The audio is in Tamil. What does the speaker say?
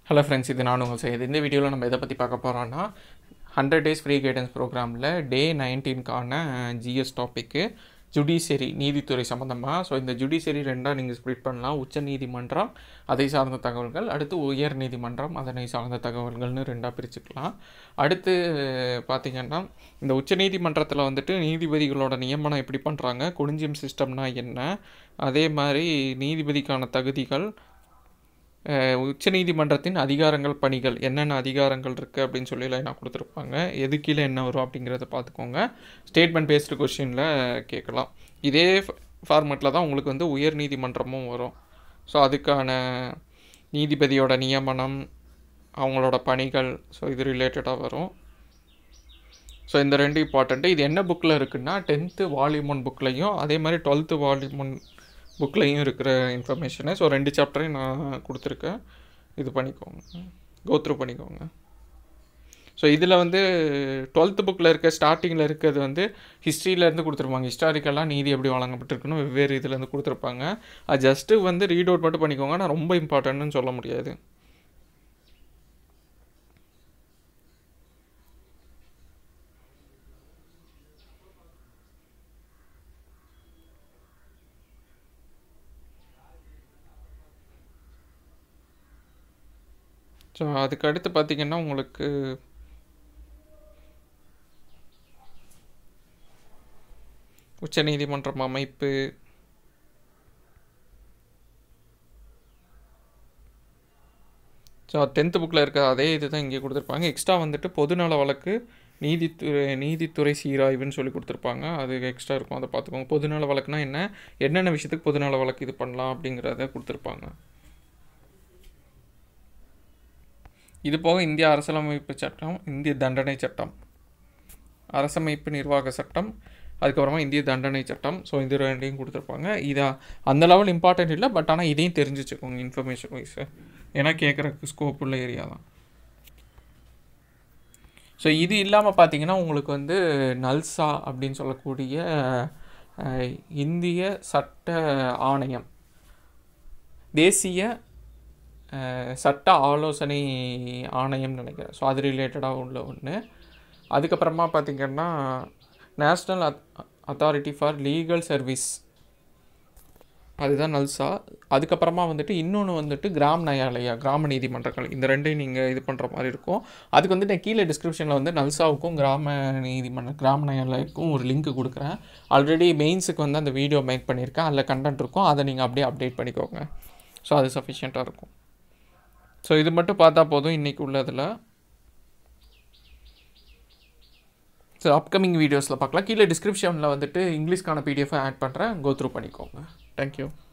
ஹலோ ஃப்ரெண்ட்ஸ் இது நான் உங்கள் செய்யுது இந்த வீடியோவில் நம்ம எதை பற்றி பார்க்க போகிறோன்னா ஹண்ட்ரட் டேஸ் ஃப்ரீ கைடன்ஸ் ப்ரோக்ராமில் டே நைன்டீன்கான ஜிஎஸ் டாப்பிக்கு ஜுடிஷியரி நீதித்துறை சம்மந்தமாக ஸோ இந்த ஜுடிஷியரி ரெண்டாக நீங்கள் ஸ்ப்ளிட் பண்ணலாம் உச்ச நீதிமன்றம் அதை சார்ந்த தகவல்கள் அடுத்து உயர் நீதிமன்றம் அதனை சார்ந்த தகவல்கள்னு ரெண்டாக பிரிச்சுக்கலாம் அடுத்து பார்த்திங்கன்னா இந்த உச்ச நீதிமன்றத்தில் வந்துட்டு நீதிபதிகளோட நியமனம் எப்படி பண்ணுறாங்க கொலிஞ்சியம் சிஸ்டம்னா என்ன அதே மாதிரி நீதிபதிக்கான தகுதிகள் அஹ் உச்சநீதிமன்றத்தின் அதிகாரங்கள் பணிகள் என்னென்ன அதிகாரங்கள் இருக்குது அப்படின்னு சொல்லி லைனாக கொடுத்துருப்பாங்க எது கீழே என்ன வரும் அப்படிங்கிறத பார்த்துக்கோங்க ஸ்டேட்மெண்ட் பேஸ்டு கொஷினில் கேட்கலாம் இதே ஃபார்மேட்டில் தான் உங்களுக்கு வந்து உயர் நீதிமன்றமும் வரும் ஸோ அதுக்கான நீதிபதியோட நியமனம் அவங்களோட பணிகள் ஸோ இது ரிலேட்டடாக வரும் ஸோ இந்த ரெண்டு இம்பார்ட்டண்ட்டு இது என்ன புக்கில் இருக்குன்னா டென்த்து வால்யூம் ஒன் புக்லையும் அதே மாதிரி டுவெல்த்து வால்யூம் ஒன் புக்லையும் இருக்கிற இன்ஃபர்மேஷனு ஸோ ரெண்டு சாப்டரையும் நான் கொடுத்துருக்கேன் இது பண்ணிக்கோங்க கோத்ரூ பண்ணிக்கோங்க ஸோ இதில் வந்து டுவெல்த்து புக்கில் இருக்க ஸ்டார்டிங்கில் இருக்கிறது வந்து ஹிஸ்ட்ரியிலேருந்து கொடுத்துருப்பாங்க ஹிஸ்டாரிக்கலாக நீதி எப்படி வழங்கப்பட்டிருக்குன்னு வெவ்வேறு இதுலேருந்து கொடுத்துருப்பாங்க அது ஜஸ்ட்டு வந்து ரீட் அவுட் மட்டும் பண்ணிக்கோங்க ஆனால் ரொம்ப இம்பார்ட்டன்ட்னு சொல்ல முடியாது ஸோ அதுக்கு அடுத்து பார்த்திங்கன்னா உங்களுக்கு உச்சநீதிமன்றம் அமைப்பு ஸோ டென்த்து புக்கில் இருக்க அதே இது தான் இங்கே கொடுத்துருப்பாங்க எக்ஸ்ட்ரா வந்துட்டு பொதுநல வழக்கு நீதித்துறை நீதித்துறை சீராய்வுன்னு சொல்லி கொடுத்துருப்பாங்க அது எக்ஸ்ட்ரா இருக்கும் அதை பார்த்துக்கோங்க பொதுநல வழக்குனா என்ன என்னென்ன விஷயத்துக்கு பொதுநல வழக்கு இது பண்ணலாம் அப்படிங்கிறத கொடுத்துருப்பாங்க இது போக இந்திய அரசியலமைப்பு சட்டம் இந்திய தண்டனை சட்டம் அரசமைப்பு நிர்வாக சட்டம் அதுக்கப்புறமா இந்திய தண்டனை சட்டம் ஸோ இது ரெண்டையும் கொடுத்துருப்பாங்க இதா அந்த லெவல் இம்பார்ட்டன்ட் இல்லை பட் ஆனால் இதையும் தெரிஞ்சு வச்சுக்கோங்க இன்ஃபர்மேஷன் வைஸு ஏன்னா கேட்குறக்கு ஸ்கோப் உள்ள ஏரியா தான் ஸோ இது இல்லாமல் பார்த்தீங்கன்னா உங்களுக்கு வந்து நல்சா அப்படின்னு சொல்லக்கூடிய அஹ், இந்திய சட்ட ஆணையம் தேசிய அஹ், சட்ட ஆலோசனை ஆணையம்னு நினைக்கிறேன் ஸோ அது ரிலேட்டடாக உள்ள ஒன்று அதுக்கப்புறமா பார்த்திங்கன்னா national authority for legal service அதுதான் நல்சா அதுக்கப்புறமா வந்துட்டு இன்னொன்று வந்துட்டு கிராம் நயாலயா கிராம நீதிமன்றங்கள் இந்த ரெண்டையும் நீங்கள் இது பண்ணுற மாதிரி இருக்கும் அதுக்கு வந்து நான் கீழே டிஸ்கிரிப்ஷனில் வந்து நல்சாவுக்கும் கிராம நீதிமன்ற கிராம நயாலயாவுக்கும் ஒரு லிங்க் கொடுக்குறேன் ஆல்ரெடி மெயின்ஸுக்கு வந்து அந்த வீடியோ மேக் பண்ணியிருக்கேன் அதில் கண்டென்ட் இருக்கும் அதை நீங்கள் அப்படியே அப்டேட் பண்ணிக்கோங்க ஸோ அது சஃபிஷியண்ட்டாக இருக்கும் ஸோ இது மட்டும் பார்த்தா போதும் இன்றைக்கி உள்ளதில் ஸோ அப்கமிங் வீடியோஸில் பார்க்கலாம் கீழே டிஸ்கிரிப்ஷனில் வந்துட்டு இங்கிலீஷ்க்கான பிடிஎஃப் ஆட் பண்ணுறேன் கோ த்ரூ பண்ணிக்கோங்க தேங்க்யூ